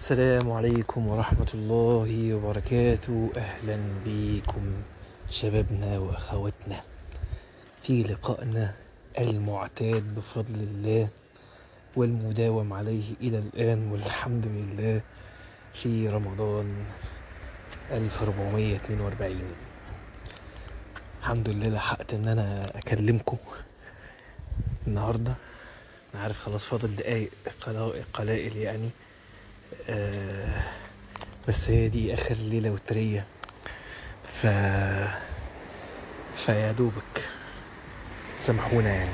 السلام عليكم ورحمة الله وبركاته أهلا بكم شبابنا وأخواتنا في لقائنا المعتاد بفضل الله والمداوم عليه إلى الآن والحمد لله في رمضان 1442 الحمد لله لحقت ان انا اكلمكم النهارده انا عارف خلاص فاضل دقايق قلائل قلائل يعني آه بس هي دي اخر ليله وتريه ف فيا دوبك سامحونا يعني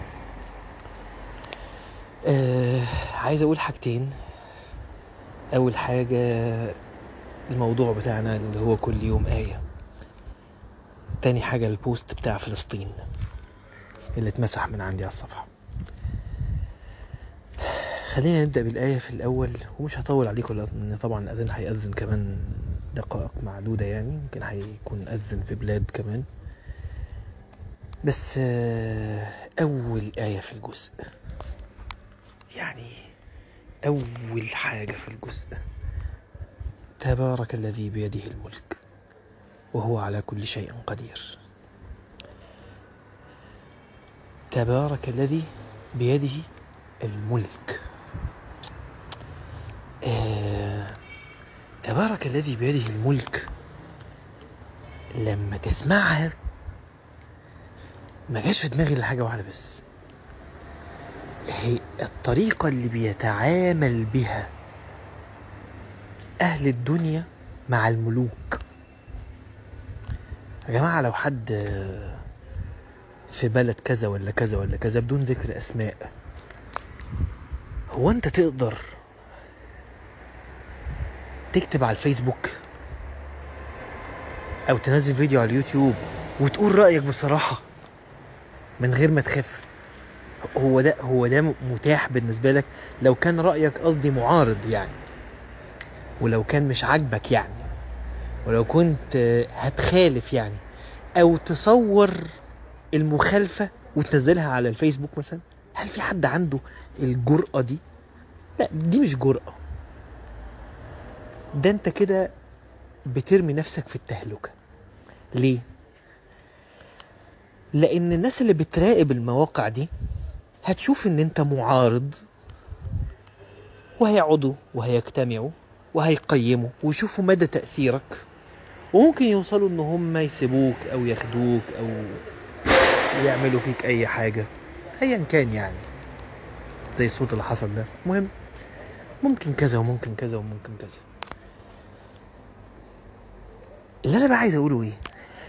آه عايز اقول حاجتين اول حاجه الموضوع بتاعنا اللي هو كل يوم ايه تاني حاجه البوست بتاع فلسطين اللي اتمسح من عندي على الصفحه خلينا نبدأ بالآية في الأول ومش هطول عليكم لأن طبعا الأذان هيأذن كمان دقائق معدودة يعني يمكن هيكون أذن في بلاد كمان بس أول آية في الجزء يعني أول حاجة في الجزء تبارك الذي بيده الملك وهو على كل شيء قدير تبارك الذي بيده الملك آه، تبارك الذي بيده الملك لما تسمعها ما جاش في دماغي الا حاجه واحده بس هي الطريقه اللي بيتعامل بها اهل الدنيا مع الملوك يا جماعه لو حد في بلد كذا ولا كذا ولا كذا بدون ذكر اسماء هو انت تقدر تكتب على الفيسبوك او تنزل فيديو على اليوتيوب وتقول رأيك بصراحة من غير ما تخاف هو ده هو ده متاح بالنسبة لك لو كان رأيك قصدي معارض يعني ولو كان مش عاجبك يعني ولو كنت هتخالف يعني او تصور المخالفة وتنزلها على الفيسبوك مثلا هل في حد عنده الجرأة دي لا دي مش جرأة ده انت كده بترمي نفسك في التهلكة ليه لان الناس اللي بتراقب المواقع دي هتشوف ان انت معارض وهيقعدوا وهيجتمعوا وهيقيموا ويشوفوا مدى تأثيرك وممكن يوصلوا ان هم يسيبوك او ياخدوك او يعملوا فيك اي حاجة ايا كان يعني زي الصوت اللي حصل ده مهم ممكن كذا وممكن كذا وممكن كذا اللي انا بقى عايز اقوله ايه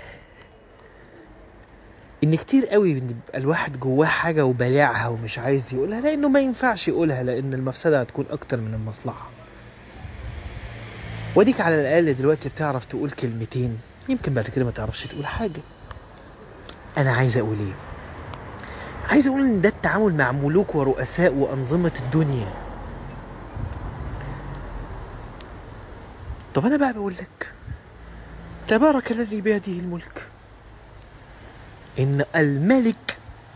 ان كتير قوي بيبقى الواحد جواه حاجة وبالعها ومش عايز يقولها لانه ما ينفعش يقولها لان المفسدة هتكون اكتر من المصلحة وديك على الاقل دلوقتي بتعرف تقول كلمتين يمكن بعد كده ما تعرفش تقول حاجة انا عايز اقول ايه عايز اقول ان ده التعامل مع ملوك ورؤساء وانظمة الدنيا طب انا بقى بقول لك تبارك الذي بيده الملك ان الملك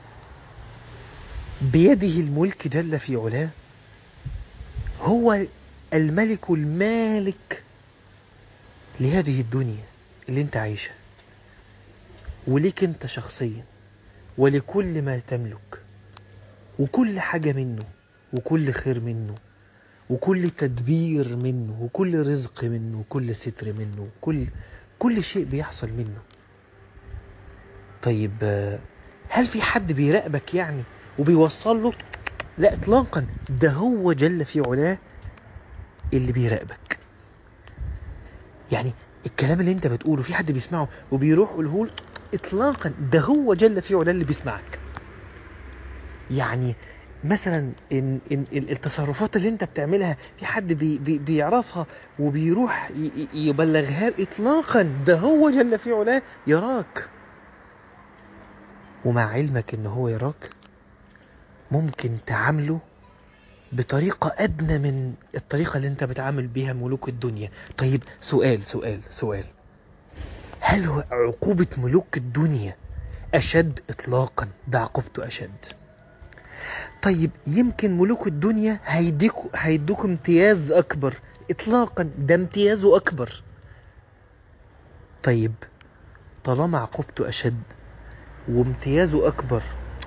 بيده الملك جل في علاه هو الملك المالك لهذه الدنيا اللي انت عايشها وليك انت شخصيا ولكل ما تملك وكل حاجة منه وكل خير منه وكل تدبير منه وكل رزق منه وكل ستر منه وكل كل شيء بيحصل منه طيب هل في حد بيراقبك يعني وبيوصل له لا اطلاقا ده هو جل في علاه اللي بيراقبك يعني الكلام اللي انت بتقوله في حد بيسمعه وبيروح يقوله اطلاقا ده هو جل في علاه اللي بيسمعك يعني مثلا إن إن التصرفات اللي انت بتعملها في حد بي بي بيعرفها وبيروح يبلغها اطلاقا ده هو جل في علاه يراك ومع علمك ان هو يراك ممكن تعامله بطريقة أدنى من الطريقة اللي أنت بتعامل بيها ملوك الدنيا طيب سؤال سؤال سؤال هل هو عقوبة ملوك الدنيا أشد إطلاقا ده عقوبته أشد طيب يمكن ملوك الدنيا هيديكوا هيدوك امتياز اكبر اطلاقا ده امتيازه اكبر طيب طالما عقوبته اشد وامتيازه اكبر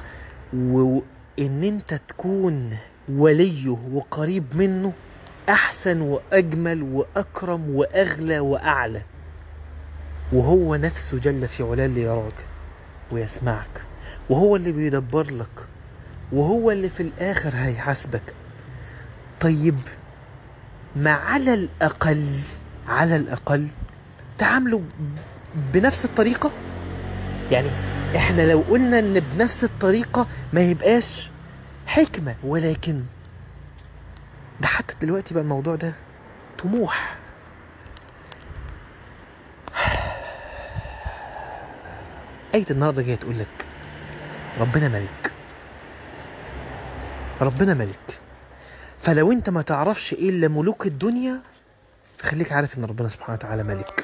وان انت تكون وليه وقريب منه احسن واجمل واكرم واغلى واعلى وهو نفسه جل في علاه اللي يراك ويسمعك وهو اللي بيدبر لك وهو اللي في الاخر هيحاسبك طيب ما على الاقل على الاقل تعاملوا بنفس الطريقة يعني احنا لو قلنا ان بنفس الطريقة ما يبقاش حكمة ولكن ده حتى دلوقتي بقى الموضوع ده طموح آية النهاردة جاية تقول لك ربنا ملك ربنا ملك فلو انت ما تعرفش ايه الا ملوك الدنيا فخليك عارف ان ربنا سبحانه وتعالى ملك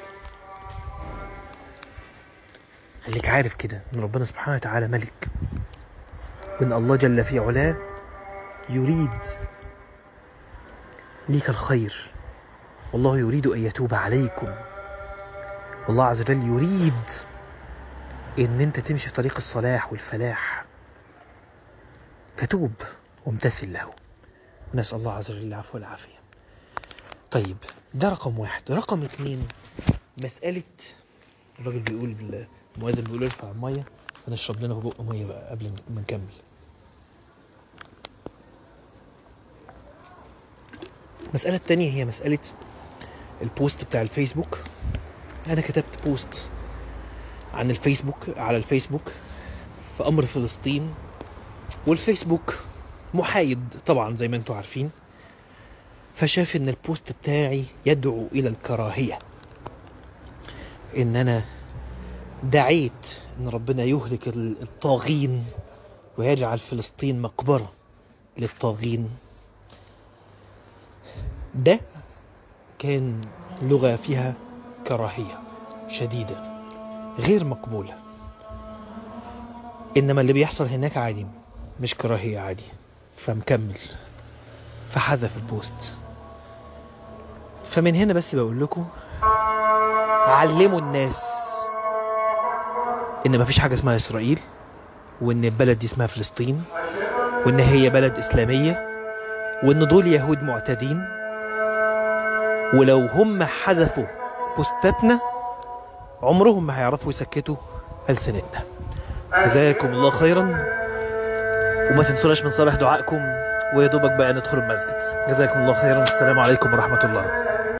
خليك عارف كده ان ربنا سبحانه وتعالى ملك وان الله جل في علاه يريد ليك الخير والله يريد ان يتوب عليكم والله عز وجل يريد ان انت تمشي في طريق الصلاح والفلاح فتوب وامتثل له نسأل الله عز وجل العفو والعافية طيب ده رقم واحد رقم اتنين مسألة الراجل بيقول المؤذن بيقول ارفع المية فنشرب لنا بق مية بقى قبل ما نكمل المسألة التانية هي مسألة البوست بتاع الفيسبوك أنا كتبت بوست عن الفيسبوك على الفيسبوك في أمر فلسطين والفيسبوك محايد طبعا زي ما انتم عارفين فشاف ان البوست بتاعي يدعو الى الكراهية ان انا دعيت ان ربنا يهلك الطاغين ويجعل فلسطين مقبرة للطاغين ده كان لغة فيها كراهية شديدة غير مقبولة إنما اللي بيحصل هناك عادي مش كراهية عادي فمكمل فحذف البوست فمن هنا بس بقول لكم علموا الناس ان مفيش حاجة اسمها اسرائيل وان البلد دي اسمها فلسطين وان هي بلد اسلامية وان دول يهود معتدين ولو هم حذفوا بوستاتنا عمرهم ما هيعرفوا يسكتوا ألسنتنا جزاكم الله خيرا وما تنسوناش من صالح دعائكم ويا دوبك بقى ندخل المسجد جزاكم الله خيرا السلام عليكم ورحمة الله